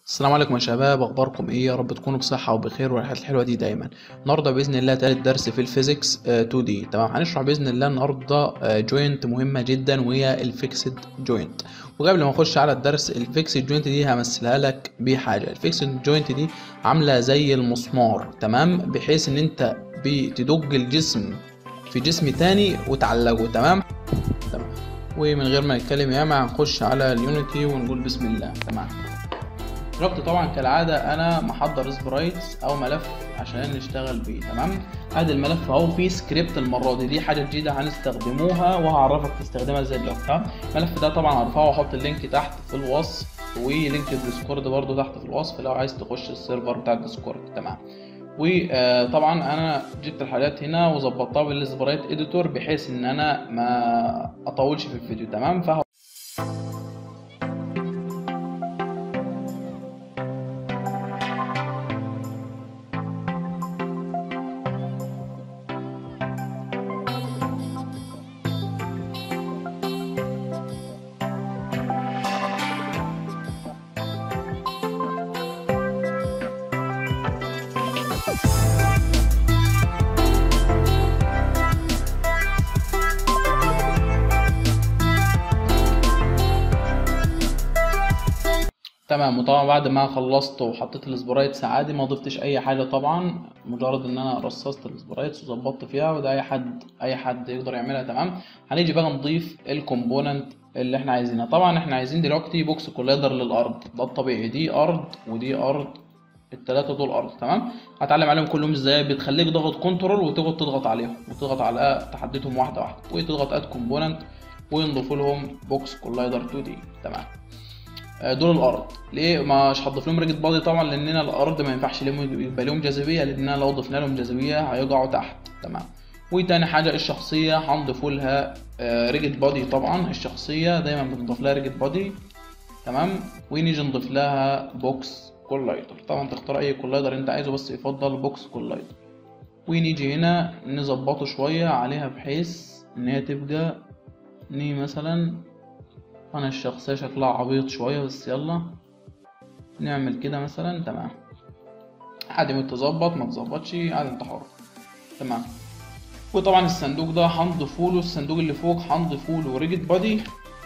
السلام عليكم يا شباب اخباركم ايه يا رب تكونوا بصحه وبخير والحاجات الحلوه دي دايما النهارده باذن الله تالت درس في الفيزيكس 2 دي تمام هنشرح باذن الله النهارده جوينت مهمه جدا وهي الفيكسد جوينت وقبل ما نخش على الدرس الفيكسد جوينت دي همثلها لك بحاجه الفيكسد جوينت دي عامله زي المسمار تمام بحيث ان انت بتدج الجسم في جسم تاني وتعلقه تمام تمام ومن غير ما نتكلم ياما هنخش على اليونيتي ونقول بسم الله تمام دلوقتي طبعا كالعادة أنا محضر سبرايتس أو ملف عشان نشتغل بيه تمام هذا الملف أهو فيه سكريبت المرة دي دي حاجة جديدة هنستخدموها وهعرفك تستخدمها ازاي دلوقتي تمام الملف ده طبعا هرفعه وأحط اللينك تحت في الوصف ولينك الديسكورد برضو تحت في الوصف لو عايز تخش السيرفر بتاع الديسكورد تمام وطبعا انا جبت الحاجات هنا وظبطتها بالسبرايت اديتور بحيث ان انا ما اطولش في الفيديو تمام فهو تمام وطبعا بعد ما خلصت وحطيت السبرايتس عادي ما ضفتش اي حاجه طبعا مجرد ان انا رصصت السبرايتس وظبطت فيها وده اي حد اي حد يقدر يعملها تمام هنيجي بقى نضيف الكومبوننت اللي احنا عايزينها طبعا احنا عايزين دلوقتي بوكس كوليدر للارض ده الطبيعي دي ارض ودي ارض التلاتة دول ارض تمام هتعلم عليهم كلهم ازاي بتخليك ضغط كنترول وتقعد تضغط عليهم وتضغط على تحددهم واحده واحده وتضغط اد كومبوننت ونضيف لهم بوكس كولايدر 2 دي تمام دول الارض ليه مش هضيف لهم ريجيد بادي طبعا لاننا الارض ما ينفعش لهم يبقى لهم جاذبيه لاننا لو ضفنا لهم جاذبيه هيقعوا تحت تمام وتاني حاجه الشخصيه هنضيف لها ريجيد بادي طبعا الشخصيه دايما بنضيف لها ريجيد بادي تمام ونيجي نضيف لها بوكس كولايدر طبعا تختار اي كولايدر انت عايزه بس يفضل بوكس كولايدر ونيجي هنا نظبطه شويه عليها بحيث ان هي تبقى ني مثلا انا الشخصية شكلها عبيط شوية بس يلا نعمل كده مثلا تمام عادي ما تظبط ما تظبطش عادي انت حر تمام وطبعا الصندوق ده هنضيفوله الصندوق اللي فوق هنضيفوله ريجيد بادي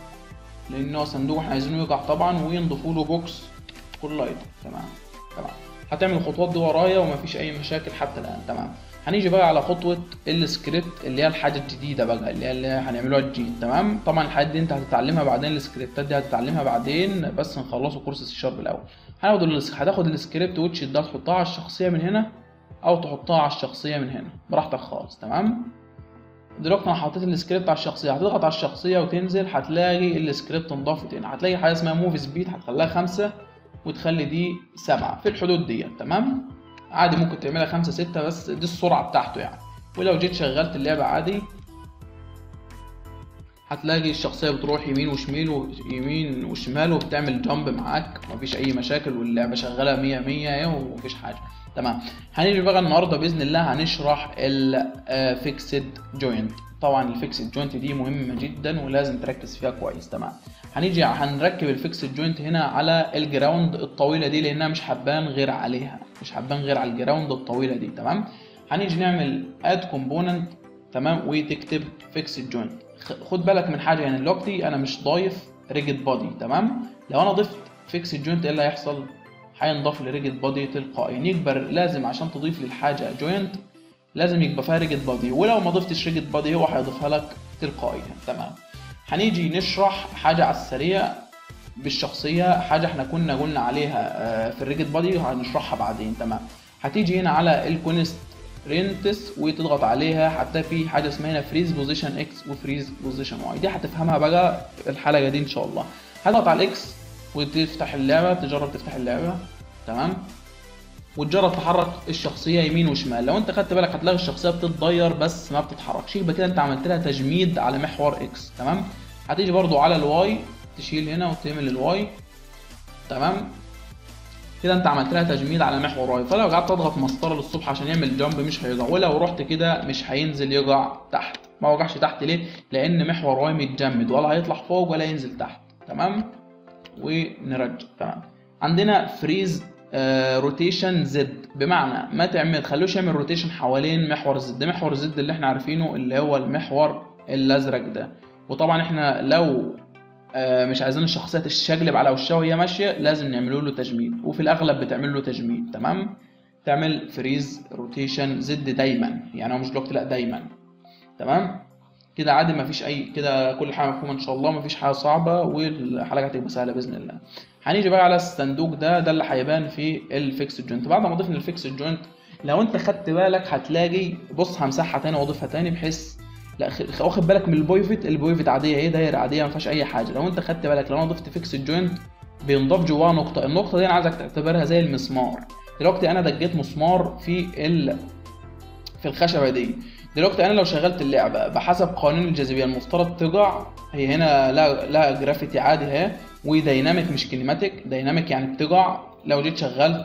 لان هو صندوق احنا عايزينه يقع طبعا ونضيفوله بوكس كولايدر تمام تمام هتعمل الخطوات دي ورايا ومفيش اي مشاكل حتى الان تمام هنيجي بقى على خطوة السكريبت اللي هي الحاجة الجديدة بقى اللي هي اللي هنعملوها الجديد تمام طبعا الحاجات دي انت هتتعلمها بعدين السكريبتات دي هتتعلمها بعدين بس نخلصوا كورس السي شارب الاول هناخد الس... هتاخد السكريبت وتش ده تحطها على الشخصية من هنا او تحطها على الشخصية من هنا براحتك خالص تمام دلوقتي انا حطيت السكريبت على الشخصية هتضغط على الشخصية وتنزل هتلاقي السكريبت انضافت هنا هتلاقي حاجة اسمها موفي سبيد هتخليها خمسة وتخلي دي سبعة في الحدود دي تمام عادي ممكن تعملها خمسة ستة بس دي السرعة بتاعته يعني ولو جيت شغلت اللعبة عادي هتلاقي الشخصية بتروح يمين وشمال ويمين وشمال وبتعمل جامب معاك مفيش أي مشاكل واللعبة شغالة مية مية اهي ومفيش حاجة تمام هنيجي بقى النهاردة بإذن الله هنشرح الفيكسد جوينت طبعا الفيكسد جوينت دي مهمة جدا ولازم تركز فيها كويس تمام هنيجي هنركب الفيكسد جوينت هنا على الجراوند الطويلة دي لأنها مش حبان غير عليها مش حبان غير على الجراوند الطويلة دي تمام هنيجي نعمل اد كومبوننت تمام وتكتب فيكسد جوينت خد بالك من حاجة يعني دلوقتي أنا مش ضايف ريجيد بادي تمام لو أنا ضفت فيكسد جوينت إيه اللي هيحصل؟ هينضاف لريجيد بادي تلقائيا يكبر لازم عشان تضيف للحاجة جوينت لازم يبقى فيها ريجيد بادي ولو ما ضفتش ريجيد بادي هو هيضيفها لك تلقائيا تمام هنيجي نشرح حاجة على السريع بالشخصية حاجة احنا كنا قلنا عليها في الريجيد بادي وهنشرحها بعدين تمام هتيجي هنا على الكونسترينتس وتضغط عليها هتلاقي في حاجة اسمها هنا فريز بوزيشن اكس وفريز بوزيشن واي دي هتفهمها بقى الحلقة دي ان شاء الله هتضغط على الاكس وتفتح اللعبة تجرب تفتح اللعبة تمام وتجرب تحرك الشخصية يمين وشمال لو انت خدت بالك هتلاقي الشخصية بتتغير بس ما بتتحركش يبقى كده انت عملت لها تجميد على محور اكس تمام هتيجي برضو على الواي تشيل هنا وتعمل الواي تمام كده انت عملت لها تجميد على محور واي فلو قعدت تضغط مسطره للصبح عشان يعمل جامب مش هيقع ولو رحت كده مش هينزل يقع تحت ما وقعش تحت ليه لان محور واي متجمد ولا هيطلع فوق ولا ينزل تحت تمام ونرجع تمام عندنا فريز روتيشن زد بمعنى ما تعمل تخلوش يعمل روتيشن حوالين محور الزد محور الزد اللي احنا عارفينه اللي هو المحور الازرق ده وطبعا احنا لو آه، مش عايزين الشخصيه تشقلب على وشها وهي ماشيه لازم نعملوا له تجميد وفي الاغلب بتعمل له تجميد تمام تعمل فريز روتيشن زد دايما يعني هو مش دلوقتي لا دايما تمام كده عادي مفيش اي كده كل حاجه مفهومه ان شاء الله مفيش حاجه صعبه والحلقه هتبقى سهله باذن الله هنيجي بقى على الصندوق ده ده اللي هيبان في الفيكس جوينت بعد ما ضفنا الفيكس جوينت لو انت خدت بالك هتلاقي بص همسحها تاني واضيفها تاني بحيث لا خ- واخد بالك من البويفت البويفت عاديه ايه دايره عاديه ما فيهاش اي حاجه لو انت خدت بالك لو انا ضفت فيكس جوينت بينضاف جواها نقطه النقطه دي انا عايزك تعتبرها زي المسمار دلوقتي انا دقيت مسمار في ال في الخشبه دي دلوقتي انا لو شغلت اللعبه بحسب قوانين الجاذبيه المفترض تقع هي هنا لا لا جرافيتي عادي اهي وديناميك مش كينيماتيك ديناميك يعني بتقع لو جيت شغلت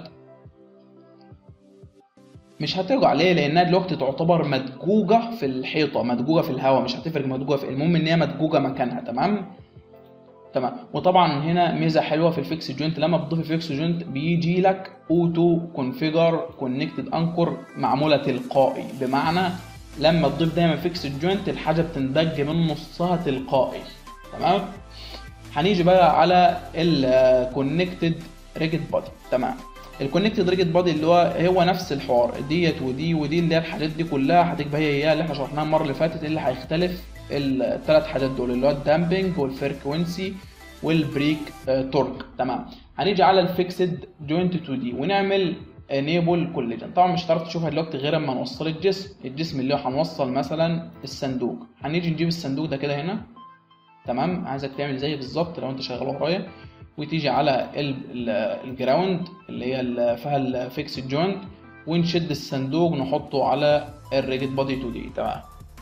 مش هتقع ليه لانها دلوقتي تعتبر مدجوجه في الحيطه مدجوجه في الهواء مش هتفرق مدجوجه في المهم ان هي مدجوجه مكانها تمام تمام وطبعا هنا ميزه حلوه في الفيكس جوينت لما بتضيف الفيكس جوينت بيجي لك اوتو كونفيجر كونكتد انكور معموله تلقائي بمعنى لما تضيف دايما فيكس جوينت الحاجه بتندج من نصها تلقائي تمام هنيجي بقى على الكونكتد ريجيد بادي تمام الكونكتد ريجيد بادي اللي هو هو نفس الحوار ديت ودي ودي اللي هي الحاجات دي كلها هتبقى هي هي اللي احنا شرحناها المره اللي فاتت اللي هيختلف الثلاث حاجات دول اللي هو الدامبنج والفريكونسي والبريك آه، تورك تمام هنيجي على الفيكسد جوينت 2 دي ونعمل انيبل كوليجن طبعا مش هتعرف تشوفها دلوقتي غير اما نوصل الجسم الجسم اللي هو هنوصل مثلا الصندوق هنيجي نجيب الصندوق ده كده هنا تمام عايزك تعمل زي بالظبط لو انت شغال ورايا وتيجي على ال- ال- الجراوند اللي هي ال- فيها الفيكس جوينت ونشد الصندوق نحطه على الريجيد بادي 2 دي تمام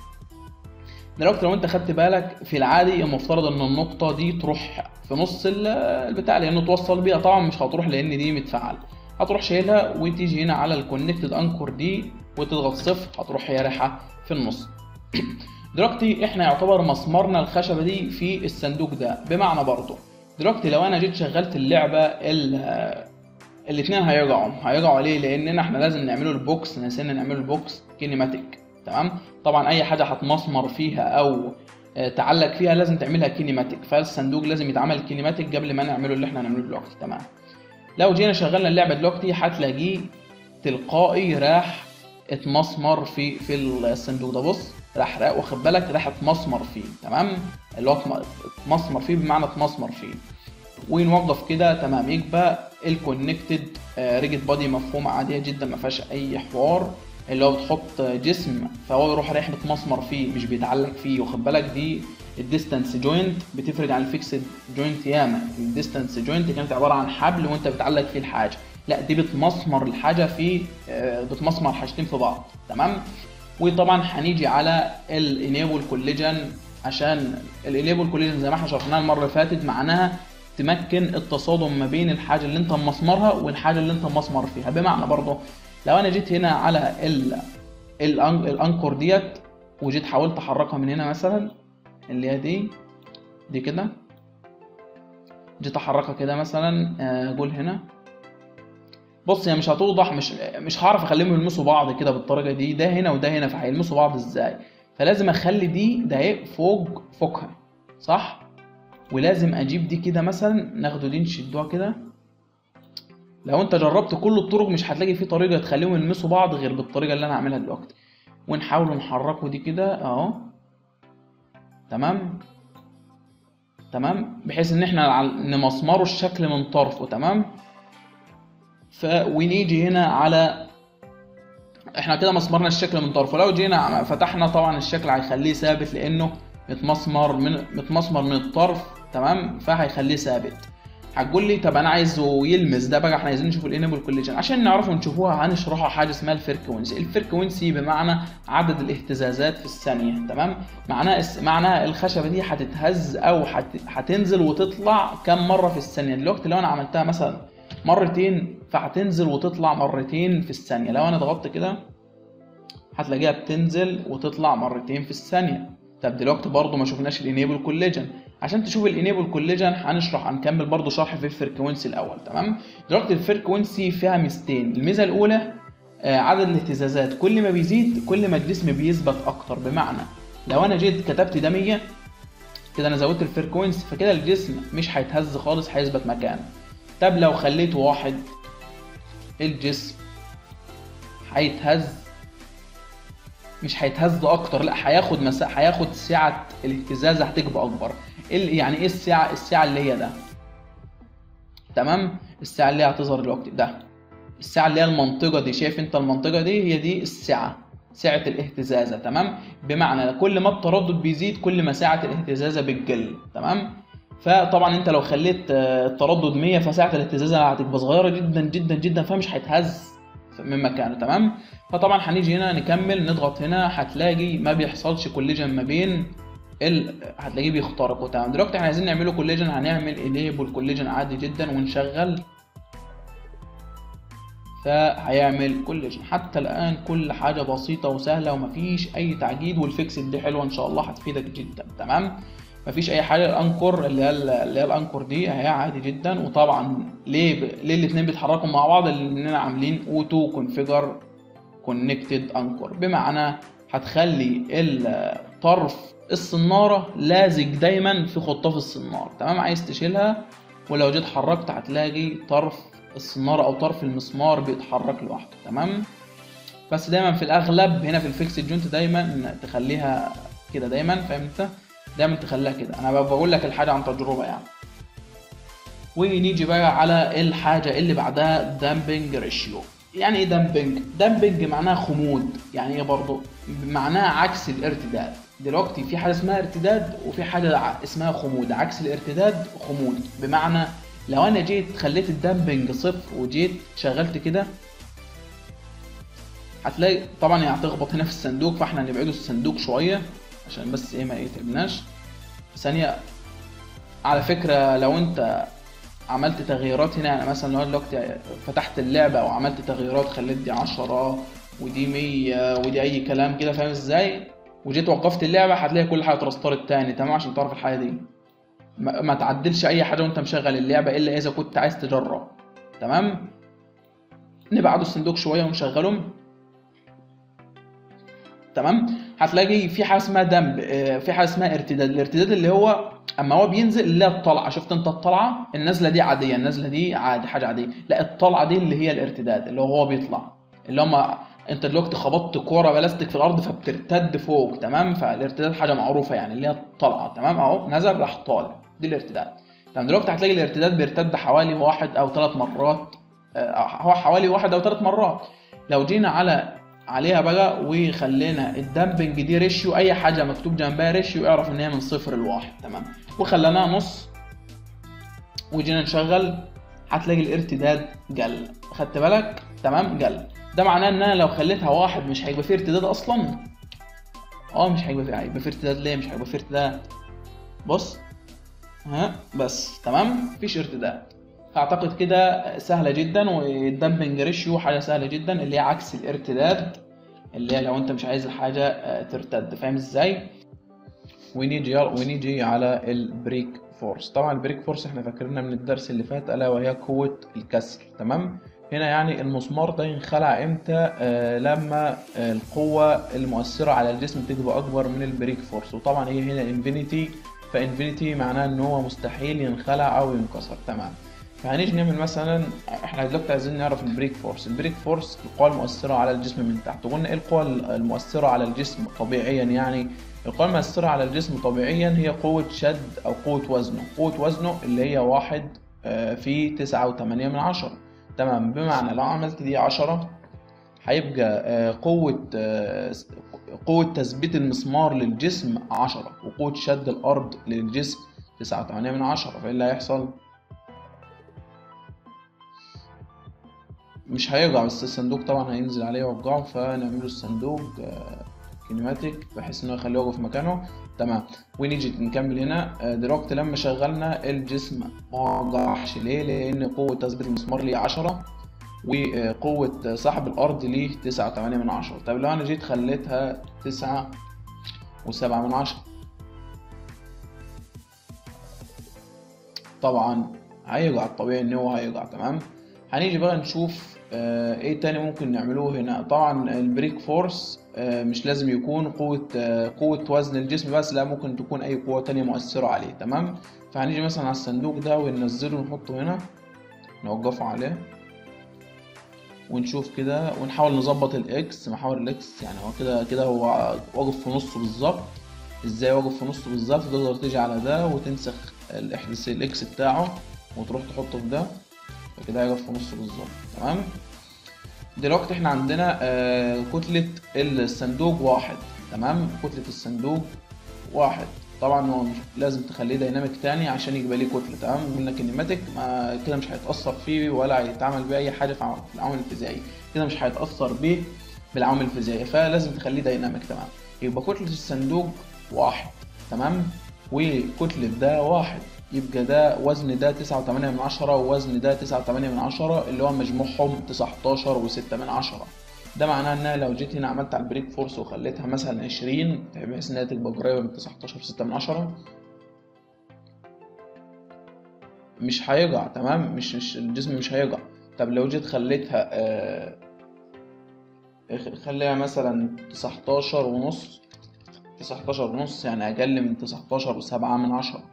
دلوقتي لو انت خدت بالك في العادي المفترض ان النقطة دي تروح في نص ال- البتاع لانه توصل بيها طبعا مش هتروح لان دي متفعل هتروح شايلها وتيجي هنا على الكونكتد انكور دي وتضغط صفر هتروح هي رايحة في النص دلوقتي احنا يعتبر مسمرنا الخشبة دي في الصندوق ده بمعنى برضه دلوقتي لو انا جيت شغلت اللعبة ال- الاتنين هيرجعوا هيرجعوا ليه لاننا احنا لازم نعمله البوكس نسينا نعمله البوكس كينيماتيك تمام طبعا اي حاجه هتمسمر فيها او آه، تعلق فيها لازم تعملها كينيماتيك فالصندوق لازم يتعمل كينيماتيك قبل ما نعمله اللي احنا هنعمله دلوقتي تمام لو جينا شغلنا اللعبه دلوقتي هتلاقيه تلقائي راح اتمسمر في في الصندوق ده بص راح راح واخد بالك راح اتمسمر فيه تمام اللي هو اتم- اتمسمر فيه بمعنى اتمسمر فيه ونوظف كده تمام يبقى الكونكتد ريجيد بادي مفهومه عاديه جدا ما فيهاش اي حوار اللي هو بتحط جسم فهو يروح رايح متمسمر فيه مش بيتعلق فيه واخد بالك دي الديستانس جوينت بتفرق عن الفيكسد جوينت ياما الديستانس جوينت كانت عباره عن حبل وانت بتعلق فيه الحاجه لا دي بتمسمر الحاجه في آه، بتمسمر حاجتين في بعض تمام وطبعا هنيجي على الانيبل كوليجن عشان الانيبل كوليجن زي ما احنا شرحناها المره اللي فاتت معناها تمكن التصادم ما بين الحاجه اللي انت مسمرها والحاجه اللي انت مسمر فيها بمعنى برضه لو انا جيت هنا على ال الأن- الانكور ديت وجيت حاولت احركها من هنا مثلا اللي هي دي دي كده جيت احركها كده مثلا آه، قول هنا بص هي مش هتوضح مش مش هعرف اخليهم يلمسوا بعض كده بالطريقه دي ده هنا وده هنا فهيلمسوا بعض ازاي فلازم اخلي دي ده ايه فوق فوقها صح ولازم اجيب دي كده مثلا ناخده دي نشدوها كده لو انت جربت كل الطرق مش هتلاقي في طريقه تخليهم يلمسوا بعض غير بالطريقه اللي انا هعملها دلوقتي ونحاول نحركه دي كده اهو تمام تمام بحيث ان احنا عل- نمسمره الشكل من طرفه تمام ف ونيجي هنا على احنا كده مسمرنا الشكل من طرفه لو جينا فتحنا طبعا الشكل هيخليه ثابت لانه متمسمر من متمسمر من الطرف تمام فهيخليه ثابت هتقول لي طب انا عايزه يلمس ده بقى احنا عايزين نشوف الانيبل كوليجن عشان نعرفوا نشوفوها هنشرحها حاجه اسمها الفريكونسي الفريكونسي بمعنى عدد الاهتزازات في الثانيه تمام معناها اس... معناها الخشبه دي هتتهز او هت... هتنزل وتطلع كم مره في الثانيه دلوقتي لو انا عملتها مثلا مرتين فهتنزل وتطلع مرتين في الثانيه لو انا ضغطت كده هتلاقيها بتنزل وتطلع مرتين في الثانيه طب دلوقتي برضو ما شفناش الانيبل كوليجن عشان تشوف الانيبل كوليجن هنشرح هنكمل برضو شرح في الفريكونسي الاول تمام دلوقتي الفريكونسي فيها ميزتين الميزه الاولى آه، عدد الاهتزازات كل ما بيزيد كل ما الجسم بيثبت اكتر بمعنى لو انا جيت كتبت ده 100 كده انا زودت الفريكونسي فكده الجسم مش هيتهز خالص هيثبت مكانه طب لو خليت واحد الجسم هيتهز مش هيتهز اكتر لا هياخد مساحه هياخد سعه الاهتزاز هتبقى اكبر ال- يعني ايه السعه السعه اللي هي ده تمام السعه اللي هي هتظهر دلوقتي ده السعه اللي هي المنطقه دي شايف انت المنطقه دي هي دي السعه سعه الاهتزازه تمام بمعنى كل ما التردد بيزيد كل ما سعه الاهتزازه بتقل تمام فطبعا انت لو خليت آه، التردد 100 فسعه الاهتزازه هتبقى صغيره جدا جدا جدا فمش هيتهز من مكانه تمام فطبعا هنيجي هنا نكمل نضغط هنا هتلاقي ما بيحصلش كوليجن ما بين ال... هتلاقيه بيخترقوا تمام دلوقتي احنا عايزين نعمله كوليجن هنعمل انيبل كوليجن عادي جدا ونشغل فهيعمل كوليجن حتى الان كل حاجه بسيطه وسهله ومفيش اي تعقيد والفيكسد دي حلوه ان شاء الله هتفيدك جدا تمام مفيش اي حاجه الانكور اللي هي اللي هي الانكور دي هي عادي جدا وطبعا ليه ب... ليه الاثنين بيتحركوا مع بعض لاننا عاملين اوتو كونفيجر كونكتد انكور بمعنى هتخلي الطرف الصناره لازق دايما في خطاف الصنار تمام عايز تشيلها ولو جيت حركت هتلاقي طرف الصناره او طرف المسمار بيتحرك لوحده تمام بس دايما في الاغلب هنا في الفيكس جونت دايما تخليها كده دايما فاهم انت دايما تخليها كده انا بقول لك الحاجه عن تجربه يعني ونيجي بقى على الحاجه اللي بعدها دامبنج ريشيو يعني ايه دامبنج دامبنج معناها خمود يعني ايه برضه معناها عكس الارتداد دلوقتي في حاجه اسمها ارتداد وفي حاجه ع- اسمها خمود عكس الارتداد خمود بمعنى لو انا جيت خليت الدامبنج صفر وجيت شغلت كده هتلاقي طبعا هي هتخبط هنا في الصندوق فاحنا هنبعده الصندوق شويه عشان بس ايه ما يتعبناش ثانيه على فكره لو انت عملت تغييرات هنا يعني مثلا لو دلوقتي فتحت اللعبه او عملت تغييرات خليت دي 10 ودي 100 ودي اي كلام كده فاهم ازاي وجيت وقفت اللعبه هتلاقي كل حاجه اترسترت تاني تمام عشان تعرف الحاجه دي ما, ما تعدلش اي حاجه وانت مشغل اللعبه الا اذا كنت عايز تجرب تمام نبعده الصندوق شويه ونشغلهم تمام هتلاقي في حاجه اسمها دمب آه، في حاجه اسمها ارتداد الارتداد اللي هو اما هو بينزل اللي هي الطلعه شفت انت الطلعه النزله دي عاديه النزله دي عادي حاجه عاديه لا الطلعه دي اللي هي الارتداد اللي هو بيطلع اللي هم انت دلوقتي خبطت كوره بلاستيك في الارض فبترتد فوق تمام فالارتداد حاجه معروفه يعني اللي هي الطلعه تمام اهو نزل راح طالع دي الارتداد تمام دلوقتي هتلاقي الارتداد بيرتد حوالي واحد او ثلاث مرات آه، هو حوالي واحد او ثلاث مرات لو جينا على عليها بقى وخلينا الدمبنج دي ريشيو اي حاجه مكتوب جنبها ريشيو اعرف ان هي من صفر لواحد تمام وخليناها نص وجينا نشغل هتلاقي الارتداد قل خدت بالك تمام قل ده معناه ان انا لو خليتها واحد مش هيبقى فيه ارتداد اصلا اه مش هيبقى فيه هيبقى فيه ارتداد ليه مش هيبقى فيه ارتداد بص ها بس تمام مفيش ارتداد اعتقد كده سهله جدا والدمبنج ريشيو حاجه سهله جدا اللي هي عكس الارتداد اللي هي لو انت مش عايز الحاجه آه، ترتد فاهم ازاي ونيجي ونيجي على البريك فورس طبعا البريك فورس احنا فاكرينها من الدرس اللي فات الا وهي قوه الكسر تمام هنا يعني المسمار ده ينخلع امتى آه لما آه القوه المؤثره على الجسم تبقى اكبر من البريك فورس وطبعا هي هنا انفينيتي فانفينيتي معناه ان هو مستحيل ينخلع او ينكسر تمام فهنيجي نعمل مثلا احنا دلوقتي عايزين نعرف البريك فورس البريك فورس القوى المؤثرة على الجسم من تحت وقلنا ايه القوى المؤثرة على الجسم طبيعيا يعني القوى المؤثرة على الجسم طبيعيا هي قوة شد أو قوة وزنه قوة وزنه اللي هي واحد آه، في تسعة وتمانية من عشرة تمام بمعنى لو عملت دي عشرة هيبقى آه، قوة آه، قوة تثبيت المسمار للجسم عشرة وقوة شد الأرض للجسم تسعة وتمانية من عشرة فايه اللي هيحصل؟ مش هيرجع بس الصندوق طبعا هينزل عليه يوقعه فنعمله الصندوق آه، كينيماتيك بحيث انه يخليه يقف مكانه تمام ونيجي نكمل هنا آه، دلوقتي لما شغلنا الجسم ما وقعش ليه لان قوة تثبيت المسمار ليه عشرة وقوة صاحب الأرض ليه تسعة وتمانية من عشرة طب لو أنا جيت خليتها تسعة وسبعة من عشرة طبعا هيقع طبيعي ان هو هيقع تمام هنيجي بقى نشوف آه ايه تاني ممكن نعملوه هنا طبعا البريك فورس آه مش لازم يكون قوة آه قوة وزن الجسم بس لا ممكن تكون اي قوة تانية مؤثرة عليه تمام فهنيجي مثلا على الصندوق ده وننزله ونحطه هنا نوقفه عليه ونشوف كده ونحاول نظبط الاكس محاور الاكس يعني هو كده كده هو واقف في نصه بالظبط ازاي واقف في نصه بالظبط تقدر تيجي على ده وتنسخ الاحداث الاكس بتاعه وتروح تحطه في ده فكده هيقف في نصه بالظبط تمام دلوقتي احنا عندنا آه كتلة الصندوق واحد تمام كتلة الصندوق واحد طبعا هو مش لازم تخليه ديناميك تاني عشان يبقى ليه كتلة تمام قلنا كينيماتيك ما كده مش هيتأثر فيه ولا هيتعمل بيه أي حاجة في العوامل الفيزيائية كده مش هيتأثر بيه بالعوامل الفيزيائية فلازم تخليه ديناميك تمام يبقى كتلة الصندوق واحد تمام وكتلة ده واحد يبقى ده وزن ده تسعة وتمانية من عشرة ووزن ده تسعة وتمانية من عشرة اللي هو مجموعهم تسعتاشر وستة من عشرة ده معناه ان انا لو جيت هنا عملت على البريك فورس وخليتها مثلا عشرين بحيث انها تبقى قريبة من تسعتاشر وستة من عشرة مش هيقع تمام مش, مش الجسم مش هيقع طب لو جيت خليتها آه خليها مثلا تسعتاشر ونص تسعتاشر ونص يعني أقل من تسعتاشر وسبعة من عشرة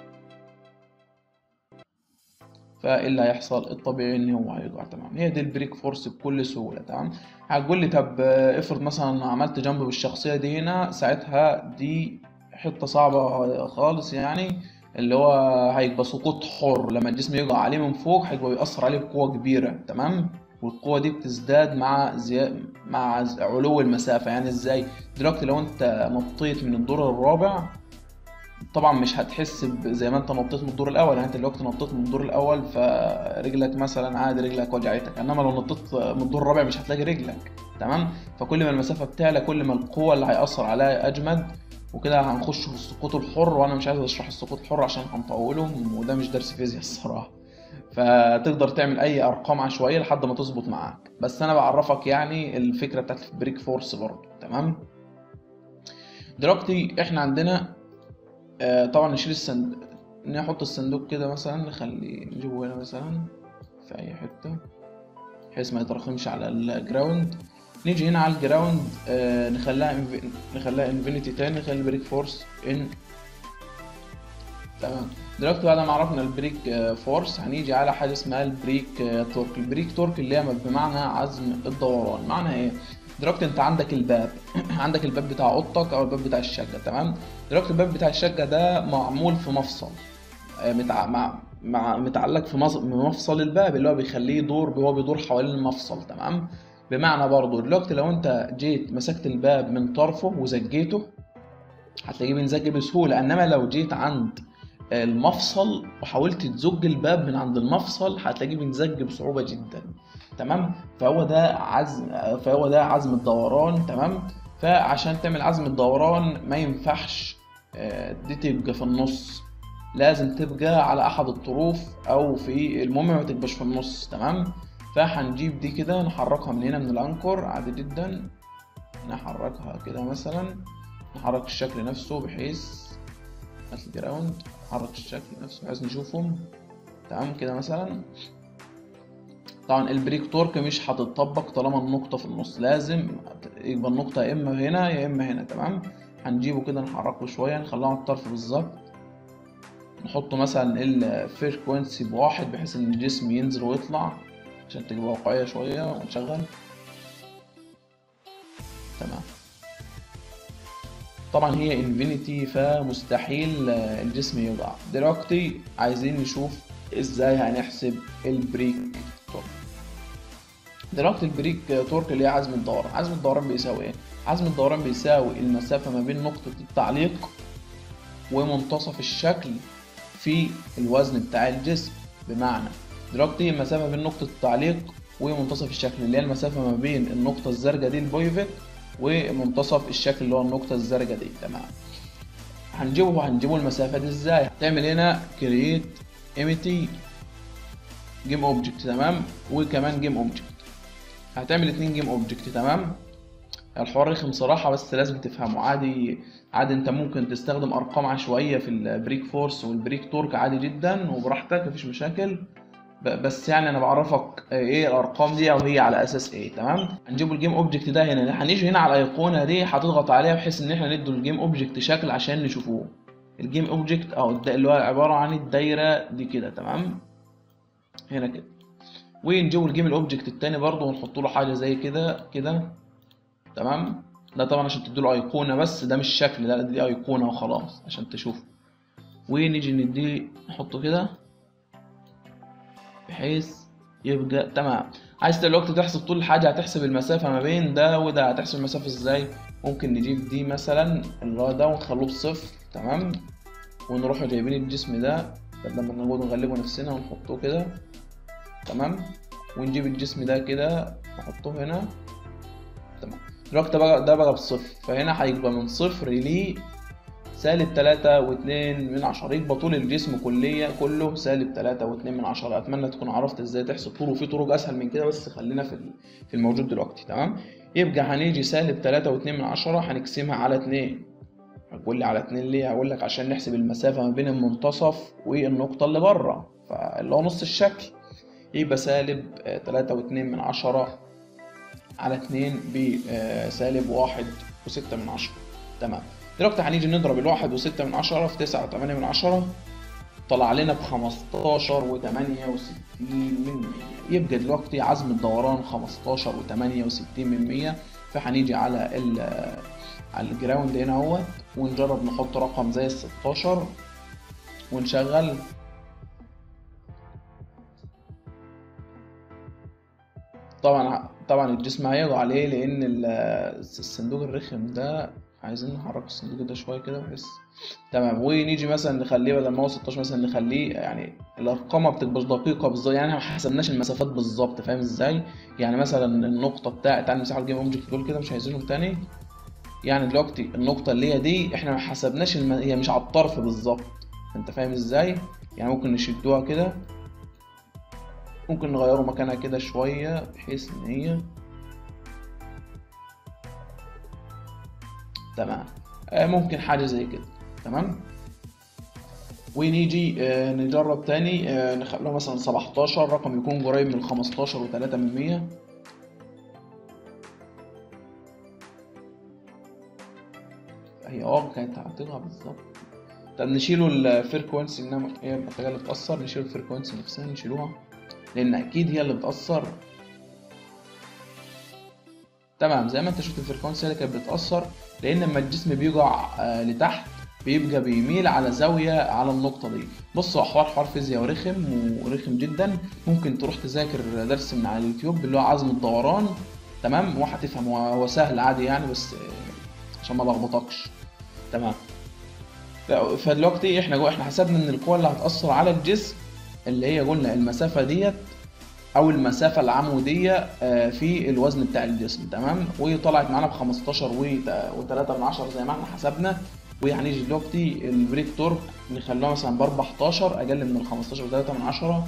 فايه اللي هيحصل الطبيعي ان هو هيقع تمام هي دي البريك فورس بكل سهوله تمام هتقول لي طب افرض مثلا عملت جنب بالشخصيه دي هنا ساعتها دي حته صعبه خالص يعني اللي هو هيبقى سقوط حر لما الجسم يقع عليه من فوق هيبقى بيأثر عليه بقوه كبيره تمام والقوه دي بتزداد مع زي... مع علو المسافه يعني ازاي دلوقتي لو انت نطيت من الدور الرابع طبعا مش هتحس زي ما انت نطيت من الدور الاول يعني انت دلوقتي نطيت من الدور الاول فرجلك مثلا عادي رجلك وجعتك انما لو نطيت من الدور الرابع مش هتلاقي رجلك تمام فكل ما المسافه بتعلى كل ما القوه اللي هيأثر عليها اجمد وكده هنخش في السقوط الحر وانا مش عايز اشرح السقوط الحر عشان هنطوله وده مش درس فيزياء الصراحه فتقدر تعمل اي ارقام عشوائيه لحد ما تظبط معاك بس انا بعرفك يعني الفكره بتاعت البريك فورس برضه تمام دلوقتي احنا عندنا آه طبعا نشيل الصندوق نحط الصندوق كده مثلا نخلي نجيبه هنا مثلا في اي حته بحيث ما يتراكمش على الجراوند نيجي هنا على الجراوند آه نخليها انف... نخليها انفينيتي تاني نخلي البريك فورس ان تمام دلوقتي بعد ما عرفنا البريك فورس هنيجي على حاجه اسمها البريك تورك البريك تورك اللي هي بمعنى عزم الدوران معنى ايه دلوقتي انت عندك الباب عندك الباب بتاع اوضتك او الباب بتاع الشقه تمام دلوقتي الباب بتاع الشقه ده معمول في مفصل متع... مع... مع متعلق في مص... مفصل الباب اللي هو بيخليه يدور هو بيدور حوالين المفصل تمام بمعنى برضو دلوقتي لو انت جيت مسكت الباب من طرفه وزجيته هتلاقيه بينزج بسهوله انما لو جيت عند المفصل وحاولت تزج الباب من عند المفصل هتلاقيه بينزج بصعوبه جدا تمام فهو ده عزم فهو ده عزم الدوران تمام فعشان تعمل عزم الدوران ما ينفعش دي تبقى في النص لازم تبقى على احد الطروف او في المهم ما تبقاش في النص تمام فهنجيب دي كده نحركها من هنا من الانكر عادي جدا نحركها كده مثلا نحرك الشكل نفسه بحيث هات الجراوند نحرك الشكل نفسه بحيث نشوفهم تمام كده مثلا طبعا البريك تورك مش هتطبق طالما النقطة في النص لازم يبقى النقطة يا إما هنا يا إما هنا تمام هنجيبه كده نحركه شوية نخليه على الطرف بالظبط نحطه مثلا الفريكونسي بواحد بحيث إن الجسم ينزل ويطلع عشان تبقى واقعية شوية ونشغل تمام طبعا هي انفينيتي فمستحيل الجسم يقع دلوقتي عايزين نشوف ازاي هنحسب البريك تورك دلوقتي البريك تورك اللي هي عزم الدوران عزم الدوران بيساوي ايه عزم الدوران بيساوي المسافة ما بين نقطة التعليق ومنتصف الشكل في الوزن بتاع الجسم بمعنى دلوقتي المسافة بين نقطة التعليق ومنتصف الشكل اللي هي المسافة ما بين النقطة الزرقاء دي البويفت ومنتصف الشكل اللي هو النقطة الزرقاء دي تمام هنجيبه هنجيبه المسافة دي ازاي هتعمل هنا create empty جيم اوبجكت تمام وكمان جيم اوبجكت هتعمل اتنين جيم اوبجكت تمام الحوار رخم صراحة بس لازم تفهمه عادي عادي انت ممكن تستخدم ارقام عشوائية في البريك فورس والبريك تورك عادي جدا وبراحتك مفيش مشاكل ب- بس يعني انا بعرفك ايه الارقام دي او هي على اساس ايه تمام هنجيب الجيم اوبجكت ده هنا هنيجي هنا على الايقونه دي هتضغط عليها بحيث ان احنا ندوا الجيم اوبجكت شكل عشان نشوفوه الجيم اوبجكت او الد- اللي هو عباره عن الدايره دي كده تمام هنا كده ونجيب الجيم الاوبجكت التاني برضه ونحط له حاجه زي كده كده تمام ده طبعا عشان تديله ايقونه بس ده مش شكل ده دي ايقونه وخلاص عشان تشوفه ونيجي نديه نحطه كده بحيث يبقى تمام عايز دلوقتي تحسب طول الحاجة هتحسب المسافة ما بين ده وده هتحسب المسافة ازاي ممكن نجيب دي مثلا اللي هو ده ونخلوه بصفر تمام ونروح جايبين الجسم ده بدل ما نقعد نغلبه نفسنا ونحطه كده تمام ونجيب الجسم ده كده نحطه هنا تمام دلوقتي بقى ده بقى بصفر فهنا هيبقى من صفر ل سالب تلاتة واتنين من عشرة يبقى طول الجسم كلية كله سالب تلاتة واتنين من عشرة أتمنى تكون عرفت ازاي تحسب طول وفي طرق أسهل من كده بس خلينا في ال- في الموجود دلوقتي تمام يبقى هنيجي سالب تلاتة واتنين من عشرة هنقسمها على اتنين هتقول لي على اتنين ليه هقول لك عشان نحسب المسافة ما بين المنتصف والنقطة اللي بره فاللي هو نص الشكل يبقى سالب آه، تلاتة واتنين من عشرة على اتنين بسالب واحد وستة من عشرة تمام دلوقتي هنيجي نضرب الواحد وستة من عشرة في تسعة وتمانية من عشرة طلع لنا بخمستاشر وتمانية وستين من مية يبقى دلوقتي عزم الدوران خمستاشر وتمانية وستين من مية فهنيجي على ال على الجراوند هنا اهوت ونجرب نحط رقم زي الستاشر ونشغل طبعا طبعا الجسم هيقع عليه لان ال- الصندوق الرخم ده عايزين نحرك الصندوق ده شويه كده بحيث تمام ونيجي مثلا نخليه بدل ما هو 16 مثلا نخليه يعني الارقام ما بتبقاش دقيقه بالظبط يعني ما حسبناش المسافات بالظبط فاهم ازاي يعني مثلا النقطه بتاع تعال نمسح الجيم اوبجكت دول كده مش عايزينهم تاني يعني دلوقتي النقطه اللي هي دي احنا ما حسبناش الم... هي مش على الطرف بالظبط انت فاهم ازاي يعني ممكن نشدوها كده ممكن نغيروا مكانها كده شويه بحيث ان هي تمام آه، ممكن حاجة زي كده تمام ونيجي آه، نجرب تاني آه، نخلوه مثلا 17 رقم يكون قريب من 15 و3 من 100 هي اه كانت هتطلع بالظبط طب نشيله الفريكونسي انها هي المحتاجة اللي بتأثر نشيل الفريكونسي نفسها نشيلوها لأن أكيد هي اللي بتأثر تمام زي ما انت شفت الفريكونسي اللي كانت بتأثر لأن لما الجسم بيقع آه، لتحت بيبقى بيميل على زاوية على النقطة دي بص هو حوار حوار فيزياء ورخم ورخم جدا ممكن تروح تذاكر درس من على اليوتيوب اللي هو عزم الدوران تمام وهتفهم هو هو سهل عادي يعني بس آه، عشان ما لخبطكش تمام ف- فدلوقتي احنا جو احنا حسبنا ان القوة اللي هتأثر على الجسم اللي هي قلنا المسافة ديت او المسافه العموديه آه، في الوزن بتاع الجسم تمام وطلعت معانا ب 15 و3 من 10 زي ما احنا حسبنا وهنيجي دلوقتي البريك تورك نخلوها مثلا ب 14 اقل من ال 15 و3 من 10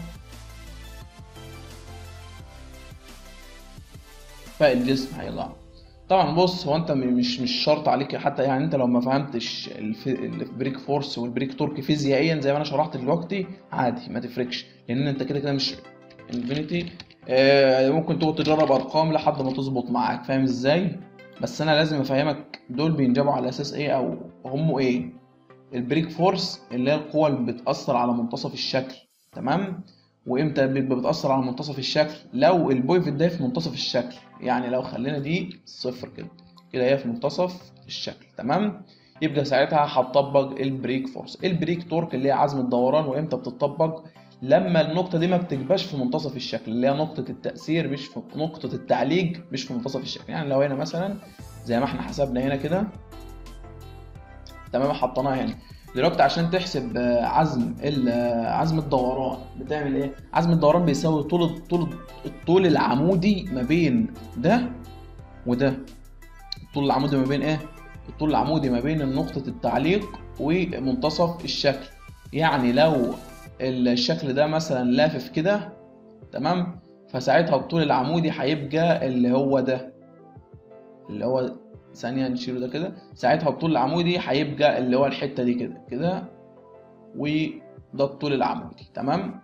فالجسم هيقع طبعا بص هو انت م- مش مش شرط عليك حتى يعني انت لو ما فهمتش الف- البريك فورس والبريك تورك فيزيائيا زي ما انا شرحت دلوقتي عادي ما تفرقش لان انت كده كده مش انفينيتي آه ممكن تقعد تجرب ارقام لحد ما تظبط معاك فاهم ازاي بس انا لازم افهمك دول بينجبوا على اساس ايه او هم ايه البريك فورس اللي هي القوة اللي بتأثر على منتصف الشكل تمام وامتى بيبقى بتأثر على منتصف الشكل لو البويفت ده في منتصف الشكل يعني لو خلينا دي صفر كده كده هي في منتصف الشكل تمام يبقى ساعتها هتطبق البريك فورس البريك تورك اللي هي عزم الدوران وامتى بتطبق لما النقطة دي ما بتبقاش في منتصف الشكل اللي هي نقطة التأثير مش في نقطة التعليق مش في منتصف الشكل يعني لو هنا مثلا زي ما احنا حسبنا هنا كده تمام حطيناها هنا دلوقتي عشان تحسب آه، عزم ال- آه، عزم الدوران بتعمل ايه عزم الدوران بيساوي طول طول الطول العمودي ما بين ده وده الطول العمودي ما بين ايه الطول العمودي ما بين نقطة التعليق ومنتصف الشكل يعني لو الشكل ده مثلا لافف كده تمام فساعتها الطول العمودي هيبقى اللي هو ده اللي هو ثانية نشيله ده كده ساعتها الطول العمودي هيبقى اللي هو الحتة دي كده كده وده الطول العمودي تمام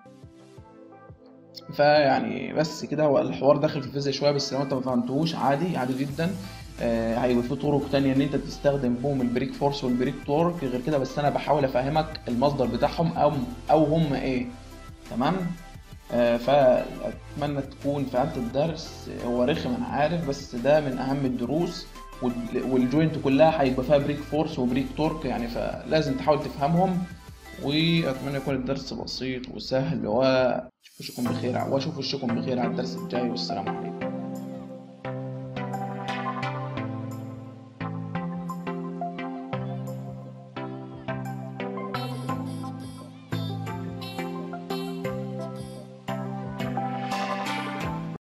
فيعني بس كده هو الحوار داخل في الفيزياء شويه بس لو انت ما فهمتهوش عادي عادي جدا آه هيبقى في طرق تانية ان انت تستخدم بهم البريك فورس والبريك تورك غير كده بس انا بحاول افهمك المصدر بتاعهم او او هم ايه تمام آه فاتمنى تكون فهمت الدرس هو رخم انا عارف بس ده من اهم الدروس وال- والجوينت كلها هيبقى فيها بريك فورس وبريك تورك يعني فلازم تحاول تفهمهم واتمنى يكون الدرس بسيط وسهل واشوفكم بخير واشوف وشكم بخير على الدرس الجاي والسلام عليكم